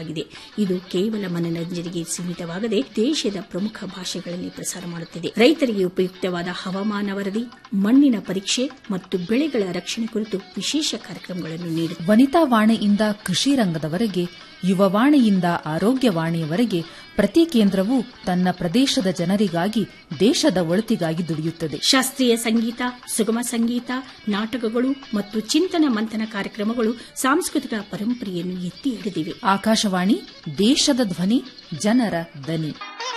ಮಾತ್ರವಾಗಿದೆ ಇದು ಕೇವಲ ಮನರಂಜನೆಗೆ ಸೀಮಿತವಾಗದೆ ದೇಶದ ಪ್ರಮುಖ ಭಾಷೆಗಳಲ್ಲಿ ಪ್ರಸಾರ ಮಾಡುತ್ತಿದೆ ರೈತರಿಗೆ ಉಪಯುಕ್ತವಾದ ಹವಾಮಾನ ವರದಿ ಮಣ್ಣಿನ ಪರೀಕ್ಷೆ ಮತ್ತು ಬೆಳೆಗಳ ರಕ್ಷಣೆ ಕುರಿತು ವಿಶೇಷ ಕಾರ್ಯಕ್ರಮಗಳನ್ನು ನೀಡುತ್ತದೆ ವನಿತಾ ವಾಣಿಯಿಂದ ಕೃಷಿ ರಂಗದವರೆಗೆ ಯುವವಾಣಿಯಿಂದ ಆರೋಗ್ಯವಾಣಿಯವರೆಗೆ ಪ್ರತಿ ಕೇಂದ್ರವೂ ತನ್ನ ಪ್ರದೇಶದ ಜನರಿಗಾಗಿ ದೇಶದ ಒಳಿತಿಗಾಗಿ ದುಡಿಯುತ್ತದೆ ಶಾಸ್ತ್ರೀಯ ಸಂಗೀತ ಸುಗಮ ಸಂಗೀತ ನಾಟಕಗಳು ಮತ್ತು ಚಿಂತನ ಮಂಥನ ಕಾರ್ಯಕ್ರಮಗಳು ಸಾಂಸ್ಕೃತಿಕ ಪರಂಪರೆಯನ್ನು ಎತ್ತಿ ಹಿಡಿದಿವೆ ಆಕಾಶವಾಣಿ ದೇಶದ ಧ್ವನಿ ಜನರ ದನಿ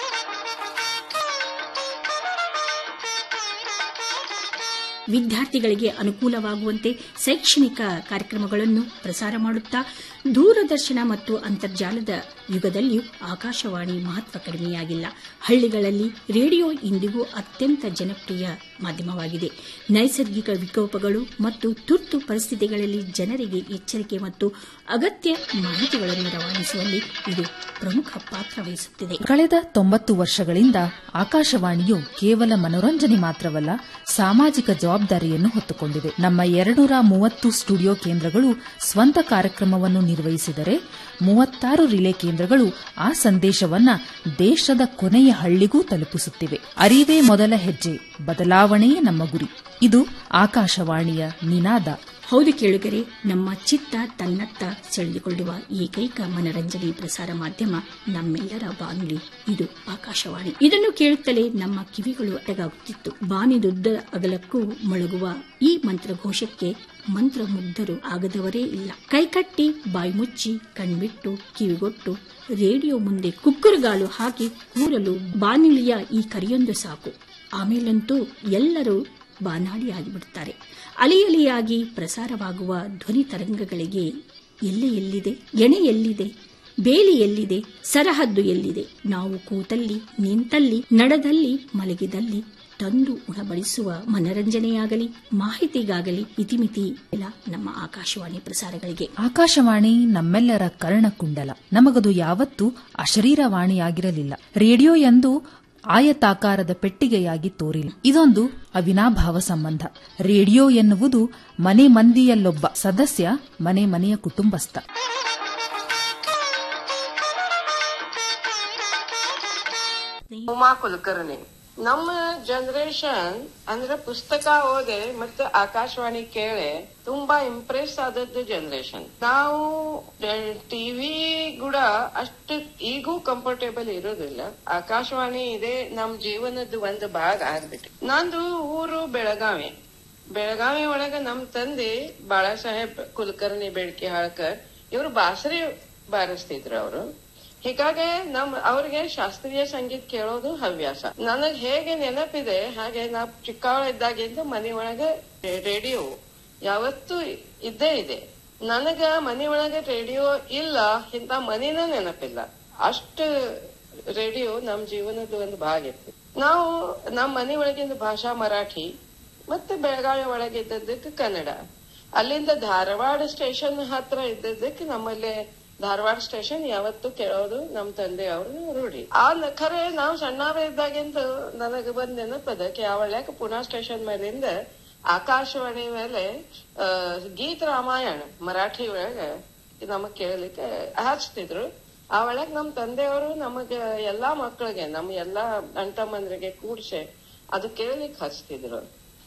ವಿದ್ಯಾರ್ಥಿಗಳಿಗೆ ಅನುಕೂಲವಾಗುವಂತೆ ಶೈಕ್ಷಣಿಕ ಕಾರ್ಯಕ್ರಮಗಳನ್ನು ಪ್ರಸಾರ ಮಾಡುತ್ತಾ ದೂರದರ್ಶನ ಮತ್ತು ಅಂತರ್ಜಾಲದ ಯುಗದಲ್ಲಿಯೂ ಆಕಾಶವಾಣಿ ಮಹತ್ವ ಕಡಿಮೆಯಾಗಿಲ್ಲ ಹಳ್ಳಿಗಳಲ್ಲಿ ರೇಡಿಯೋ ಇಂದಿಗೂ ಅತ್ಯಂತ ಜನಪ್ರಿಯ ಮಾಧ್ಯಮವಾಗಿದೆ ನೈಸರ್ಗಿಕ ವಿಕೋಪಗಳು ಮತ್ತು ತುರ್ತು ಪರಿಸ್ಥಿತಿಗಳಲ್ಲಿ ಜನರಿಗೆ ಎಚ್ಚರಿಕೆ ಮತ್ತು ಅಗತ್ಯ ಮಾಹಿತಿಗಳನ್ನು ರವಾನಿಸುವಲ್ಲಿ ಇದು ಪ್ರಮುಖ ಪಾತ್ರ ವಹಿಸುತ್ತಿದೆ ಕಳೆದ ತೊಂಬತ್ತು ವರ್ಷಗಳಿಂದ ಆಕಾಶವಾಣಿಯು ಕೇವಲ ಮನೋರಂಜನೆ ಮಾತ್ರವಲ್ಲ ಸಾಮಾಜಿಕ ಜವಾಬ್ದಾರಿಯನ್ನು ಹೊತ್ತುಕೊಂಡಿದೆ ನಮ್ಮ ಎರಡುನೂರ ಮೂವತ್ತು ಸ್ಟುಡಿಯೋ ಕೇಂದ್ರಗಳು ಸ್ವಂತ ಕಾರ್ಯಕ್ರಮವನ್ನು ನಿರ್ವಹಿಸಿದರೆ ಮೂವತ್ತಾರು ರಿಲೇ ಕೇಂದ್ರಗಳು ಆ ಸಂದೇಶವನ್ನ ದೇಶದ ಕೊನೆಯ ಹಳ್ಳಿಗೂ ತಲುಪಿಸುತ್ತಿವೆ ಅರಿವೇ ಮೊದಲ ಹೆಜ್ಜೆ ಬದಲಾವಣೆಯೇ ನಮ್ಮ ಗುರಿ ಇದು ಆಕಾಶವಾಣಿಯ ನಿನಾದ ಹೌದು ಕೇಳುಗರೆ ನಮ್ಮ ಚಿತ್ತ ತನ್ನತ್ತ ಸೆಳೆದುಕೊಳ್ಳುವ ಏಕೈಕ ಮನರಂಜನೆ ಪ್ರಸಾರ ಮಾಧ್ಯಮ ನಮ್ಮೆಲ್ಲರ ಬಾನುಲಿ ಇದು ಆಕಾಶವಾಣಿ ಇದನ್ನು ಕೇಳುತ್ತಲೇ ನಮ್ಮ ಕಿವಿಗಳು ಅಡಗಾಗುತ್ತಿತ್ತು ಬಾನಿದುದ್ದ ಅಗಲಕ್ಕೂ ಮೊಳಗುವ ಈ ಮಂತ್ರಘೋಷಕ್ಕೆ ಮಂತ್ರಮುಗ್ಧರು ಆಗದವರೇ ಇಲ್ಲ ಕೈಕಟ್ಟಿ ಬಾಯ್ಮುಚ್ಚಿ ಕಣ್ಬಿಟ್ಟು ಕಿವಿಗೊಟ್ಟು ರೇಡಿಯೋ ಮುಂದೆ ಕುಕ್ಕುರುಗಾಲು ಹಾಕಿ ಕೂರಲು ಬಾನಿಲಿಯ ಈ ಕರೆಯೊಂದು ಸಾಕು ಆಮೇಲಂತೂ ಎಲ್ಲರೂ ಬಾನಾಡಿ ಆಗಿಬಿಡುತ್ತಾರೆ ಅಲಿ ಅಲಿಯಾಗಿ ಪ್ರಸಾರವಾಗುವ ಧ್ವನಿ ತರಂಗಗಳಿಗೆ ಎಲ್ಲೆ ಎಲ್ಲಿದೆ ಎಣೆ ಎಲ್ಲಿದೆ ಬೇಲಿ ಎಲ್ಲಿದೆ ಸರಹದ್ದು ಎಲ್ಲಿದೆ ನಾವು ಕೂತಲ್ಲಿ ನಿಂತಲ್ಲಿ ನಡೆದಲ್ಲಿ ಮಲಗಿದಲ್ಲಿ ತಂದು ಉಣಬಡಿಸುವ ಮನರಂಜನೆಯಾಗಲಿ ಮಾಹಿತಿಗಾಗಲಿ ಇತಿಮಿತಿ ಇಲ್ಲ ನಮ್ಮ ಆಕಾಶವಾಣಿ ಪ್ರಸಾರಗಳಿಗೆ ಆಕಾಶವಾಣಿ ನಮ್ಮೆಲ್ಲರ ಕರ್ಣಕುಂಡಲ ನಮಗದು ಯಾವತ್ತೂ ಅಶರೀರವಾಣಿಯಾಗಿರಲಿಲ್ಲ ರೇಡಿಯೋ ಎಂದು ಆಯತಾಕಾರದ ಪೆಟ್ಟಿಗೆಯಾಗಿ ತೋರಿಲ್ಲ ಇದೊಂದು ಅವಿನಾಭಾವ ಸಂಬಂಧ ರೇಡಿಯೋ ಎನ್ನುವುದು ಮನೆ ಮಂದಿಯಲ್ಲೊಬ್ಬ ಸದಸ್ಯ ಮನೆ ಮನೆಯ ಕುಟುಂಬಸ್ಥ ಉಮಾ ಕುಲಕರ್ಣಿ ನಮ್ಮ ಜನರೇಷನ್ ಅಂದ್ರೆ ಪುಸ್ತಕ ಓದೆ ಮತ್ತೆ ಆಕಾಶವಾಣಿ ಕೇಳೆ ತುಂಬಾ ಇಂಪ್ರೆಸ್ ಆದದ್ದು ಜನರೇಷನ್ ನಾವು ಟಿವಿ ಕೂಡ ಅಷ್ಟು ಈಗೂ ಕಂಫರ್ಟೇಬಲ್ ಇರೋದಿಲ್ಲ ಆಕಾಶವಾಣಿ ಇದೆ ನಮ್ ಜೀವನದ ಒಂದು ಭಾಗ ಆಗ್ಬಿಟ್ಟು ನಂದು ಊರು ಬೆಳಗಾವಿ ಬೆಳಗಾವಿ ಒಳಗ ನಮ್ ತಂದೆ ಬಾಳಾ ಸಾಹೇಬ್ ಕುಲಕರ್ಣಿ ಬೆಳಕಿ ಹಾಳ್ಕರ್ ಇವರು ಬಾಸರಿ ಬಾರಿಸ್ತಿದ್ರು ಅವರು ಹೀಗಾಗಿ ನಮ್ ಅವ್ರಿಗೆ ಶಾಸ್ತ್ರೀಯ ಸಂಗೀತ ಕೇಳೋದು ಹವ್ಯಾಸ ನನಗ್ ಹೇಗೆ ನೆನಪಿದೆ ಹಾಗೆ ನಾ ಚಿಕ್ಕವಳ ಇದ್ದಾಗಿಂದ ಮನೆ ಒಳಗೆ ರೇಡಿಯೋ ಯಾವತ್ತೂ ಇದ್ದೇ ಇದೆ ನನಗ ಮನೆ ಒಳಗೆ ರೇಡಿಯೋ ಇಲ್ಲ ಇಂತ ಮನಿನ ನೆನಪಿಲ್ಲ ಅಷ್ಟು ರೇಡಿಯೋ ನಮ್ ಜೀವನದ ಒಂದು ಭಾಗ ಇತ್ತು ನಾವು ನಮ್ ಮನೆ ಒಳಗಿಂದ ಭಾಷಾ ಮರಾಠಿ ಮತ್ತೆ ಬೆಳಗಾವಿ ಒಳಗೆ ಇದ್ದದ್ದಕ್ಕೆ ಕನ್ನಡ ಅಲ್ಲಿಂದ ಧಾರವಾಡ ಸ್ಟೇಷನ್ ಹತ್ರ ಇದ್ದದ್ದಕ್ಕೆ ನಮ್ಮಲ್ಲಿ ಧಾರವಾಡ ಸ್ಟೇಷನ್ ಯಾವತ್ತು ಕೇಳೋದು ನಮ್ ತಂದೆ ಅವರು ರೂಢಿ ಆ ನ- ಖರೆ ನಾವು ಸಣ್ಣವ ಇದ್ದಾಗಿಂದ ನನಗೆ ಬಂದ್ ನೆನಪದ ಯಾವಳ್ಯಾಕ ಪುನಾ ಸ್ಟೇಷನ್ ಮೇಲಿಂದ ಆಕಾಶವಾಣಿ ಮೇಲೆ ಆ, ಗೀತ ರಾಮಾಯಣ ಮರಾಠಿ ಒಳಗ ನಮಗ್ ಕೇಳಲಿಕ್ಕೆ ಹಚ್ತಿದ್ರು ಆ ಒಳಗ್ ನಮ್ ತಂದೆಯವರು ನಮಗ ಎಲ್ಲಾ ಮಕ್ಕಳಿಗೆ ನಮ್ ಎಲ್ಲಾ ಅಣ್ತಮ್ಮಂದ್ರಿಗೆ ಕೂಡ್ಸೆ ಅದು ಕೇಳಲಿಕ್ಕೆ ಹಚ್ತಿದ್ರು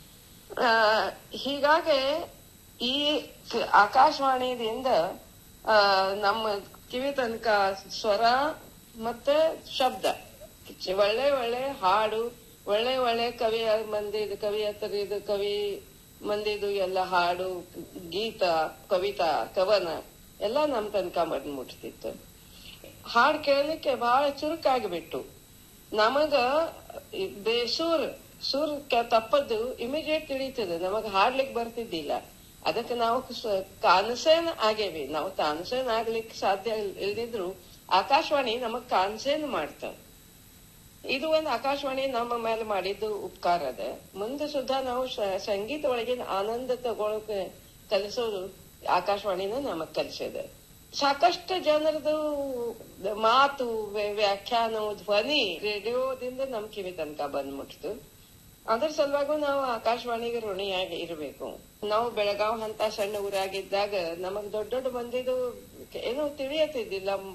ಆ, ಹೀಗಾಗಿ ಈ ಕ- ಆಕಾಶವಾಣಿದಿಂದ ಆ, ನಮ್ಮ ಕಿವಿ ತನಕ ಸ್ವರ ಮತ್ತೆ ಶಬ್ದ ಒಳ್ಳೆ ಒಳ್ಳೆ ಹಾಡು ಒಳ್ಳೆ ಒಳ್ಳೆ ಕವಿ ಮಂದಿದು ಕವಿಯತರಿದು ಕವಿ ಮಂದಿದು ಎಲ್ಲ ಹಾಡು ಗೀತ ಕವಿತಾ ಕವನ ಎಲ್ಲ ನಮ್ ತನಕ ಬಂದ್ ಮುಟ್ತಿತ್ತು ಹಾಡ್ ಕೇಳಲಿಕ್ಕೆ ಬಹಳ ಚುರುಕಾಗ್ಬಿಟ್ಟು ನಮಗ ಈ ಬೇ- ಸೂರ್ ಸೂರ್ ಕ- ತಪ್ಪದ್ದು ಇಮಿಡಿಯೇಟ್ ತಿಳಿತದೆ ನಮಗ ಹಾಡ್ಲಿಕ್ ಬರ್ತಿದ್ದಿಲ್ಲ ಅದಕ್ಕೆ ನಾವು ಸ- ಕಾನ್ಸೇನ್ ಆಗೇವಿ ನಾವು ತಾನ್ಸೇನ್ ಆಗ್ಲಿಕ್ಕೆ ಸಾಧ್ಯ ಇಲ್- ಇಲ್ದಿದ್ರು ಆಕಾಶವಾಣಿ ನಮಗ್ ಕಾನ್ಸೇನ್ ಮಾಡ್ತಾವ ಇದು ಒಂದು ಆಕಾಶವಾಣಿ ನಮ್ಮ ಮೇಲೆ ಮಾಡಿದ್ದು ಉಪಕಾರ ಅದ ಮುಂದೆ ಸುಧಾ ನಾವು ಸ- ಸಂಗೀತ ಒಳಗಿನ ಆನಂದ ತಗೊಳಕ್ಕೆ ಕಲಿಸೋದು ಆಕಾಶವಾಣಿನ ನಮಗ್ ಕಲಿಸಿದೆ ಸಾಕಷ್ಟು ಜನರದು ಮಾತು ವ್ಯ- ವ್ಯಾಖ್ಯಾನ ಧ್ವನಿ ರೇಡಿಯೋದಿಂದ ನಮ್ ಕಿವಿ ತನಕ ಬಂದ್ ಮುಟ್ತು ಅದ್ರ ಸಲುವಾಗೂ ನಾವು ಆಕಾಶವಾಣಿಗೆ ಋಣಿಯಾಗಿ ಇರಬೇಕು ನಾವು ಬೆಳಗಾವ್ ಅಂತ ಸಣ್ಣ ಊರಾಗಿದ್ದಾಗ ನಮಗ್ ದೊಡ್ಡ ದೊಡ್ಡ ಮಂದಿದು ಏನು ತಿಳಿಯತಿದ್ದಿಲ್ಲ